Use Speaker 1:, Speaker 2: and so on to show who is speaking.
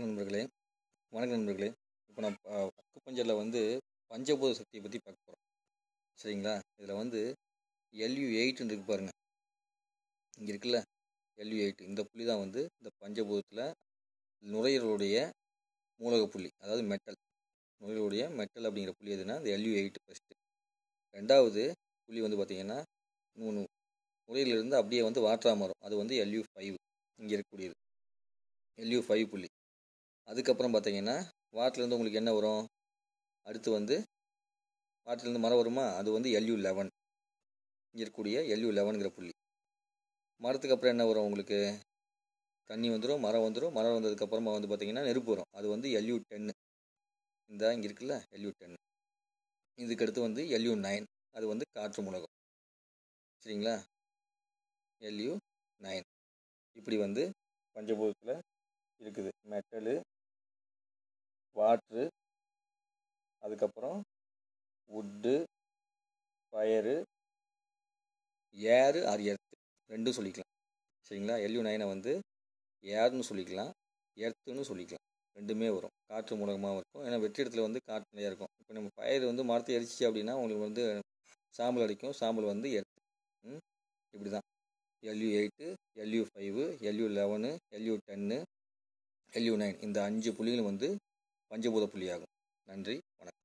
Speaker 1: வணக்கம் நண்பர்களே வணக்கம் நண்பர்களே இப்போ நான் அக்குப்பஞ்சரில் வந்து பஞ்சபூத சக்தியை பற்றி பார்க்க போகிறோம் சரிங்களா இதில் வந்து எல்யூ எயிட்னு இருக்கு பாருங்கள் இங்கே இருக்குல்ல எல்யூ எயிட் இந்த புள்ளி தான் வந்து இந்த பஞ்சபூதத்தில் நுரையீரலுடைய மூலக புள்ளி அதாவது மெட்டல் நுரையீரலுடைய மெட்டல் அப்படிங்கிற புள்ளி எதுனா இந்த எல்யூ எயிட் ஃபஸ்ட்டு ரெண்டாவது புள்ளி வந்து பார்த்திங்கன்னா மூணு நுரையிலிருந்து அப்படியே வந்து வாட்டராக மாறும் அது வந்து எல்யூ ஃபைவ் இங்கே இருக்கக்கூடியது எல்யூ ஃபைவ் புள்ளி அதுக்கப்புறம் பார்த்தீங்கன்னா வாட்டிலேருந்து உங்களுக்கு என்ன வரும் அடுத்து வந்து வாட்டிலேருந்து மரம் வருமா அது வந்து எல்யூ லெவன் இங்கே இருக்கக்கூடிய எல்யூ லெவனுங்கிற புள்ளி மரத்துக்கு அப்புறம் என்ன வரும் உங்களுக்கு தண்ணி வந்துடும் மரம் வந்துடும் மரம் வந்ததுக்கப்புறமா வந்து பார்த்திங்கன்னா நெருப்பு வரும் அது வந்து எல்யூ டென்னு இந்த இங்கே இருக்குல்ல எல்யூ டென்னு இதுக்கடுத்து வந்து எல்யூ நைன் அது வந்து காற்று முலகம் சரிங்களா எல்யூ நைன் இப்படி வந்து பஞ்சபூதத்தில் இருக்குது மெட்டலு வாட்ரு அதுக்கப்புறம் wood fire air or earth ரெண்டும் சொல்லிக்கலாம் சரிங்களா எல்யூ நைனை வந்து ஏர்னு சொல்லிக்கலாம் எர்த்துன்னு சொல்லிக்கலாம் ரெண்டுமே வரும் காற்று மூலமாகவும் இருக்கும் ஏன்னா வெற்றிடத்தில் வந்து காற்று நிறையா இருக்கும் இப்போ நம்ம ஃபயர் வந்து மரத்தை எரிச்சிச்சு அப்படின்னா உங்களுக்கு வந்து சாம்பல் அடிக்கும் சாம்பல் வந்து எர்த்து ம் இப்படி தான் LU eight LU five LU eleven LU ten LU nine இந்த அஞ்சு புள்ளிகளும் வந்து பஞ்சபூத புள்ளியாகும் நன்றி வணக்கம்